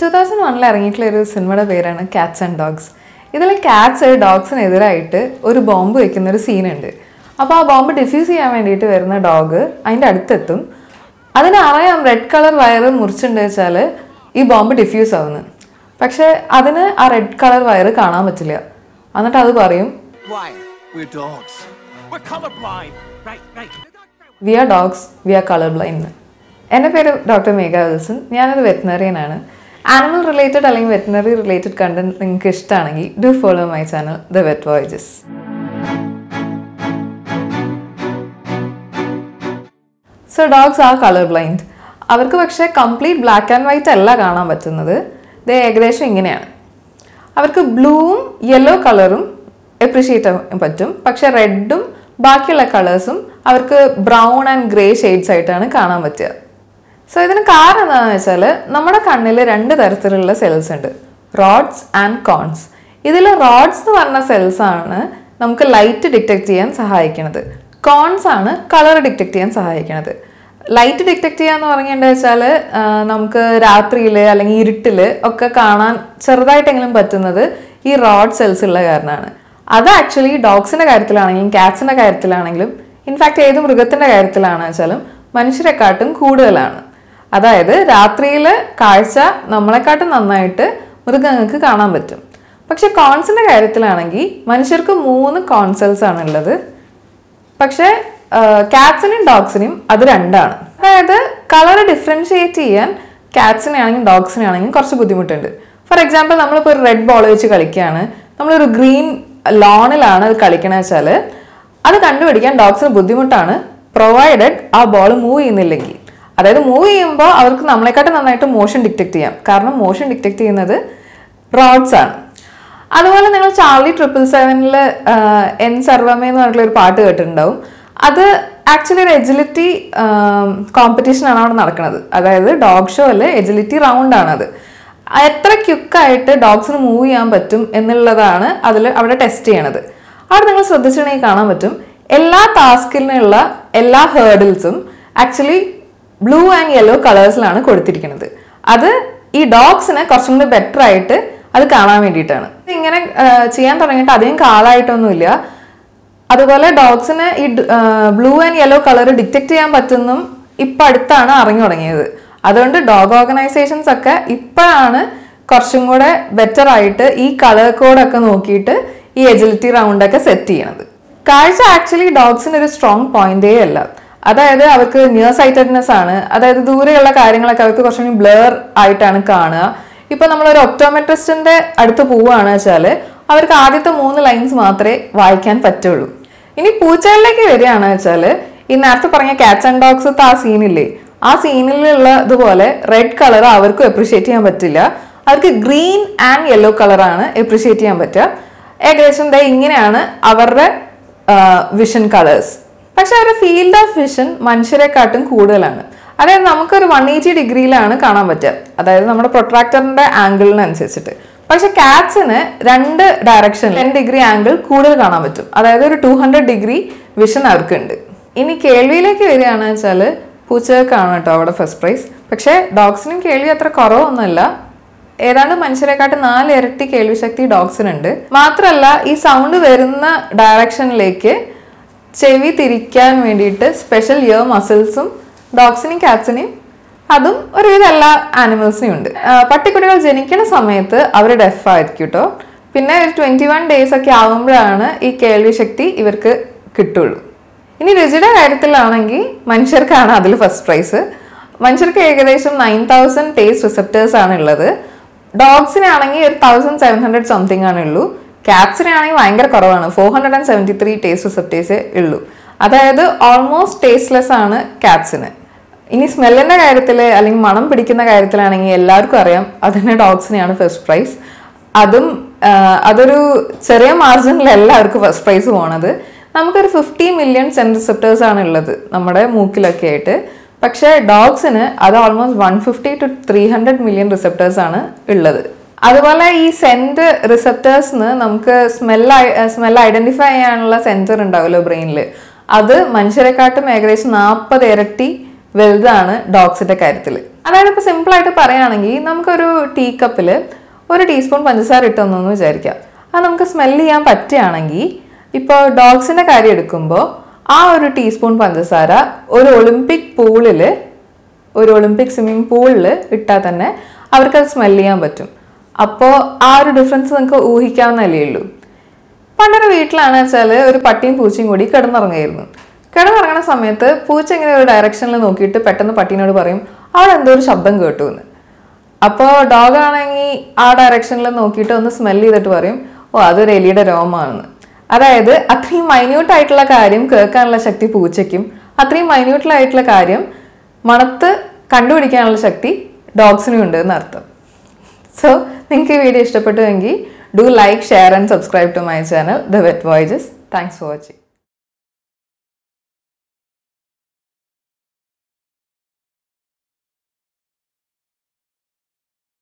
Two thousand വണ്ണിൽ ഇറങ്ങിയിട്ടുള്ള ഒരു സിനിമയുടെ പേരാണ് കാറ്റ്സ് ആൻഡ് ഡോഗ്സ് ഇതിൽ കാറ്റ്സ് ഡോഗ്സിനെതിരായിട്ട് ഒരു ബോംബ് വെക്കുന്ന ഒരു സീനുണ്ട് അപ്പോൾ ആ ബോംബ് ഡിഫ്യൂസ് ചെയ്യാൻ വേണ്ടിയിട്ട് വരുന്ന ഡോഗ് അതിൻ്റെ അടുത്തെത്തും അതിനറിയാം റെഡ് കളർ വയറ് മുറിച്ചിട്ടുണ്ട് വെച്ചാൽ ഈ ബോംബ് ഡിഫ്യൂസ് ആവുന്നു പക്ഷേ അതിന് ആ റെഡ് കളർ വയറ് കാണാൻ പറ്റില്ല എന്നിട്ട് അത് പറയും Why? We're dogs. We're colorblind. Right, right. We are dogs we are colour blind എൻ്റെ പേര് ഡോക്ടർ മേഘ വിൽസൺ ഞാനൊരു വെറ്റിനറിയനാണ് ആനിമൽ റിലേറ്റഡ് അല്ലെങ്കിൽ വെറ്റിനറി റിലേറ്റഡ് കണ്ടന്റ് നിങ്ങൾക്ക് ഇഷ്ടമാണെങ്കിൽ do follow my channel the Vet Voyages so dogs are colour blind അവർക്ക് പക്ഷേ complete black and white അല്ല കാണാൻ പറ്റുന്നത് ഇത് ഏകദേശം ഇങ്ങനെയാണ് അവർക്ക് ബ്ലൂവും യെല്ലോ കളറും എപ്രിഷിയേറ്റ് ചെയ്യാൻ പറ്റും പക്ഷെ റെഡും ബാക്കിയുള്ള കളേഴ്സും അവർക്ക് ബ്രൗൺ ആൻഡ് ഗ്രേ ഷെയ്ഡ്സ് ആയിട്ടാണ് കാണാൻ പറ്റുക സോ ഇതിന് കാരണം എന്താണെന്ന് വെച്ചാൽ നമ്മുടെ കണ്ണിൽ രണ്ട് തരത്തിലുള്ള സെൽസ് ഉണ്ട് റോഡ്സ് ആൻഡ് കോൺസ് ഇതിൽ റോഡ്സ് എന്ന് പറഞ്ഞ സെൽസ് ആണ് നമുക്ക് ലൈറ്റ് ഡിറ്റക്ട് ചെയ്യാൻ സഹായിക്കുന്നത് കോൺസ് ആണ് കളർ ഡിറ്റക്ട് ചെയ്യാൻ സഹായിക്കുന്നത് ലൈറ്റ് ഡിറ്റക്ട് ചെയ്യാന്ന് പറഞ്ഞിട്ടുണ്ടെന്ന് വെച്ചാൽ നമുക്ക് രാത്രിയിൽ അല്ലെങ്കിൽ ഇരുട്ടിൽ ഒക്കെ കാണാൻ ചെറുതായിട്ടെങ്കിലും പറ്റുന്നത് ഈ റോഡ് സെൽസ് ഉള്ള കാരണമാണ് അത് ആക്ച്വലി ഡോഗ്സിന്റെ കാര്യത്തിലാണെങ്കിലും കാറ്റ്സിന്റെ കാര്യത്തിലാണെങ്കിലും ഇൻഫാക്ട് ഏത് മൃഗത്തിന്റെ കാര്യത്തിലാണെന്ന് വെച്ചാലും മനുഷ്യരെക്കാട്ടും കൂടുതലാണ് അതായത് രാത്രിയിൽ കാഴ്ച നമ്മളെക്കാട്ടും നന്നായിട്ട് മൃഗങ്ങൾക്ക് കാണാൻ പറ്റും പക്ഷെ കോൺസിന്റെ കാര്യത്തിലാണെങ്കിൽ മനുഷ്യർക്ക് മൂന്ന് കോൺസെൽസ് ആണ് ഉള്ളത് പക്ഷേ കാറ്റ്സിനും ഡോഗ്സിനും അത് രണ്ടാണ് അതായത് കളർ ഡിഫറൻഷിയേറ്റ് ചെയ്യാൻ കാറ്റ്സിനെ ആണെങ്കിലും ഡോഗ്സിനെ ആണെങ്കിലും കുറച്ച് ബുദ്ധിമുട്ടുണ്ട് ഫോർ എക്സാമ്പിൾ നമ്മളിപ്പോൾ ഒരു റെഡ് ബോൾ വെച്ച് കളിക്കുകയാണ് നമ്മളൊരു ഗ്രീൻ ലോണിലാണ് അത് കളിക്കണമെന്ന് വെച്ചാൽ അത് കണ്ടുപിടിക്കാൻ ഡോഗ്സിന് ബുദ്ധിമുട്ടാണ് പ്രൊവൈഡഡ് ആ ബോൾ മൂവ് ചെയ്യുന്നില്ലെങ്കിൽ അതായത് മൂവ് ചെയ്യുമ്പോൾ അവർക്ക് നമ്മളെക്കാട്ടും നന്നായിട്ട് മോഷൻ ഡിറ്റക്ട് ചെയ്യാം കാരണം മോഷൻ ഡിറ്റക്ട് ചെയ്യുന്നത് റോഡ്സ് ആണ് അതുപോലെ നിങ്ങൾ ചാർലി ട്രിപ്പിൾ സെവനിൽ എൻ സർവമേ എന്ന് പറഞ്ഞിട്ടുള്ള ഒരു പാട്ട് കേട്ടിട്ടുണ്ടാവും അത് ആക്ച്വലി ഒരു എജിലിറ്റി കോമ്പറ്റീഷൻ ആണ് അവിടെ നടക്കുന്നത് അതായത് ഡോഗ് ഷോയിൽ എജിലിറ്റി റൗണ്ട് ആണ് അത് എത്ര ക്യുക്കായിട്ട് ഡോഗ്സിന് മൂവ് ചെയ്യാൻ പറ്റും എന്നുള്ളതാണ് അതിൽ അവിടെ ടെസ്റ്റ് ചെയ്യണത് അവിടെ നിങ്ങൾ ശ്രദ്ധിച്ചിട്ടുണ്ടെങ്കിൽ കാണാൻ പറ്റും എല്ലാ ടാസ്കിനുള്ള എല്ലാ ഹേർഡിൽസും ആക്ച്വലി ബ്ലൂ ആൻഡ് യെല്ലോ കളേഴ്സിലാണ് കൊടുത്തിരിക്കുന്നത് അത് ഈ ഡോഗ്സിന് കുറച്ചും കൂടി ബെറ്റർ ആയിട്ട് അത് കാണാൻ വേണ്ടിയിട്ടാണ് ഇങ്ങനെ ആ, ചെയ്യാൻ തുടങ്ങിയിട്ട് അധികം കാലമായിട്ടൊന്നുമില്ല അതുപോലെ ഡോഗ്സിന് ഈ blue and yellow colour detect ചെയ്യാൻ പറ്റുന്നും ഇപ്പം അടുത്താണ് അറിഞ്ഞു തുടങ്ങിയത് അതുകൊണ്ട് ഡോഗ് ഓർഗനൈസേഷൻസ് ഒക്കെ ഇപ്പോഴാണ് കുറച്ചും കൂടെ ബെറ്റർ ആയിട്ട് ഈ കളർ കോഡൊക്കെ നോക്കിയിട്ട് ഈ എജിലിറ്റി റൗണ്ട് ഒക്കെ സെറ്റ് ചെയ്യണത് കാഴ്ച ആക്ച്വലി ഡോഗ്സിന് ഒരു സ്ട്രോങ് പോയിന്റേ അല്ല അതായത് അവർക്ക് നിയർ സൈറ്റഡ്നെസ് ആണ് അതായത് ദൂരെയുള്ള കാര്യങ്ങളൊക്കെ അവർക്ക് കുറച്ചും കൂടി ബ്ലർ ആയിട്ടാണ് കാണുക ഇപ്പൊ നമ്മളൊരു ഒപ്റ്റോമെട്രിസ്റ്റിന്റെ അടുത്ത് പോവുകയാണ് വെച്ചാൽ അവർക്ക് ആദ്യത്തെ മൂന്ന് ലൈൻസ് മാത്രമേ വായിക്കാൻ പറ്റുള്ളൂ ഇനി പൂച്ചകളിലേക്ക് വരികയാണ് വെച്ചാൽ ഈ നേരത്തെ പറഞ്ഞ കാറ്റ്സ് ആൻഡ് ഡോഗ്സ് ആ സീനില്ലേ ആ സീനിലുള്ള ഇതുപോലെ റെഡ് കളർ അവർക്കും എപ്രിഷിയേറ്റ് ചെയ്യാൻ പറ്റില്ല അവർക്ക് ഗ്രീൻ ആൻഡ് യെല്ലോ കളറാണ് എപ്രിഷിയേറ്റ് ചെയ്യാൻ പറ്റുക ഏകദേശം ദേ ഇങ്ങനെയാണ് അവരുടെ വിഷൻ കളേഴ്സ് പക്ഷെ അവരുടെ ഫീൽഡ് ഓഫ് വിഷൻ മനുഷ്യരെക്കാട്ടും കൂടുതലാണ് അതായത് നമുക്കൊരു വൺ എയ്റ്റി ഡിഗ്രിയിലാണ് കാണാൻ പറ്റുക അതായത് നമ്മുടെ പ്രൊട്രാക്ടറിന്റെ ആംഗിളിനനുസരിച്ചിട്ട് പക്ഷെ കാറ്റ്സിന് രണ്ട് ഡയറക്ഷൻ ടെൻ ഡിഗ്രി ആംഗിൾ കൂടുതൽ കാണാൻ പറ്റും അതായത് ഒരു ടു ഹൺഡ്രഡ് ഡിഗ്രി വിഷൻ അവർക്കുണ്ട് ഇനി കേൾവിയിലേക്ക് വരികയാണെന്ന് വെച്ചാൽ പൂച്ചകൾക്കാണ് കേട്ടോ അവിടെ ഫസ്റ്റ് പ്രൈസ് പക്ഷേ ഡോഗ്സിനും കേൾവി അത്ര കുറവൊന്നുമല്ല ഏതാണ്ട് മനുഷ്യരെക്കാട്ട് നാല് ഇരട്ടി കേൾവി ശക്തി ഡോഗ്സിനുണ്ട് മാത്രമല്ല ഈ സൗണ്ട് വരുന്ന ഡയറക്ഷനിലേക്ക് ചെവി തിരിക്കാൻ വേണ്ടിയിട്ട് സ്പെഷ്യൽ ഇയർ മസിൽസും ഡോഗ്സിനെയും കാറ്റ്സിനെയും അതും ഒരുവിധം എല്ലാ ആനിമൽസിനും ഉണ്ട് ആ, പട്ടിക്കുട്ടികൾ ജനിക്കുന്ന സമയത്ത് അവർ ഡെഫ് ആയിരിക്കും കേട്ടോ പിന്നെ ഒരു ട്വന്റി വൺ ഡേയ്സ് ഒക്കെ ആവുമ്പോഴാണ് ഈ കേൾവി ശക്തി ഇവർക്ക് കിട്ടുള്ളൂ ഇനി രുചിയുടെ കാര്യത്തിലാണെങ്കിൽ മനുഷ്യർക്കാണ് അതിൽ ഫസ്റ്റ് പ്രൈസ് മനുഷ്യർക്ക് ഏകദേശം നയൻ തൗസൻഡ് ടേസ്റ്റ് റിസെപ്റ്റേഴ്സ് ആണ് ഉള്ളത് ഡോഗ്സിനാണെങ്കിൽ ഒരു തൗസൻഡ് സെവൻ ഹൺഡ്രഡ് സംതിങ് ആണ് ഉള്ളൂ കാറ്റ്സിനാണെങ്കിൽ ഭയങ്കര കുറവാണ് four hundred and seventy three taste റിസെപ്റ്റേഴ്സേ ഉള്ളൂ അതായത് ഓൾമോസ്റ്റ് ടേസ്റ്റ്ലെസ് ആണ് കാറ്റ്സിന് ഇനി സ്മെല്ലിന്റെ കാര്യത്തിൽ അല്ലെങ്കിൽ മണം പിടിക്കുന്ന കാര്യത്തിലാണെങ്കിൽ എല്ലാവർക്കും അറിയാം അതിന് ഡോഗ്സിനെയാണ് ഫസ്റ്റ് പ്രൈസ് അതും ആ, അതൊരു ചെറിയ മാർജിനിലല്ല അവർക്ക് ഫസ്റ്റ് പ്രൈസ് പോണത് നമുക്കൊരു ഫിഫ്റ്റി മില്യൺ സെൻ റിസെപ്റ്റേഴ്സ് ആണ് ഉള്ളത് നമ്മുടെ മൂക്കിലൊക്കെ ആയിട്ട് പക്ഷേ ഡോഗ്സിന് അത് almost one fifty to three hundred million receptors ആണ് ഉള്ളത് അതുപോലെ ഈ സെന്റ് റിസെപ്റ്റേഴ്സിന് നമുക്ക് സ്മെല്ല് സ്മെല്ല് ഐഡന്റിഫൈ ചെയ്യാനുള്ള സെൻസർ ഉണ്ടാവുമല്ലോ ബ്രെയിനിൽ അത് മനുഷ്യരെക്കാട്ടും ഏകദേശം നാൽപ്പത് ഇരട്ടി വലുതാണ് ഡോഗ്സിന്റെ കാര്യത്തിൽ അതായത് ഇപ്പോൾ സിമ്പിളായിട്ട് പറയുകയാണെങ്കിൽ നമുക്കൊരു ടീ കപ്പിൽ ഒരു ടീസ്പൂൺ പഞ്ചസാര ഇട്ടെന്നു വിചാരിക്കാം അത് നമുക്ക് സ്മെല്ല് ചെയ്യാൻ പറ്റുകയാണെങ്കിൽ ഇപ്പോൾ ഡോഗ്സിൻ്റെ കാര്യം എടുക്കുമ്പോൾ ആ ഒരു ടീസ്പൂൺ പഞ്ചസാര ഒരു ഒളിമ്പിക് പൂളിൽ ഒരു ഒളിമ്പിക് സ്വിമ്മിംഗ് പൂളിൽ ഇട്ടാൽ തന്നെ അവർക്കത് സ്മെല്ല് ചെയ്യാൻ പറ്റും അപ്പോൾ ആ ഒരു ഡിഫറൻസ് നിങ്ങൾക്ക് ഊഹിക്കാവുന്നല്ലേ ഉള്ളൂ പണ്ടൊരു വീട്ടിലാണ് വെച്ചാൽ ഒരു പട്ടിയും പൂച്ചയും കൂടി കിടന്നുറങ്ങായിരുന്നു കിടന്നുറങ്ങുന്ന സമയത്ത് പൂച്ച ഇങ്ങനെ ഒരു ഡയറക്ഷനിൽ നോക്കിയിട്ട് പെട്ടെന്ന് പട്ടീനോട് പറയും അവിടെ എന്തോ ഒരു ശബ്ദം കേട്ടു എന്ന് അപ്പോൾ ഡോഗ് ആണെങ്കിൽ ആ ഡയറക്ഷനിൽ നോക്കിയിട്ട് ഒന്ന് സ്മെല്ല് ചെയ്തിട്ട് പറയും ഓ അതൊരു എലിയുടെ രോമമാണെന്ന് അതായത് അത്രയും മൈന്യൂട്ട് ആയിട്ടുള്ള കാര്യം കേൾക്കാനുള്ള ശക്തി പൂച്ചയ്ക്കും അത്രയും മൈന്യൂട്ടിലായിട്ടുള്ള കാര്യം മണത്ത് കണ്ടുപിടിക്കാനുള്ള ശക്തി ഡോഗ്സിനും ഉണ്ട് എന്നർത്ഥം സോ നിങ്ങൾക്ക് ഈ വീഡിയോ ഇഷ്ടപ്പെട്ടുവെങ്കിൽ do like share and subscribe to my channel the Vet Voyages thanks for watching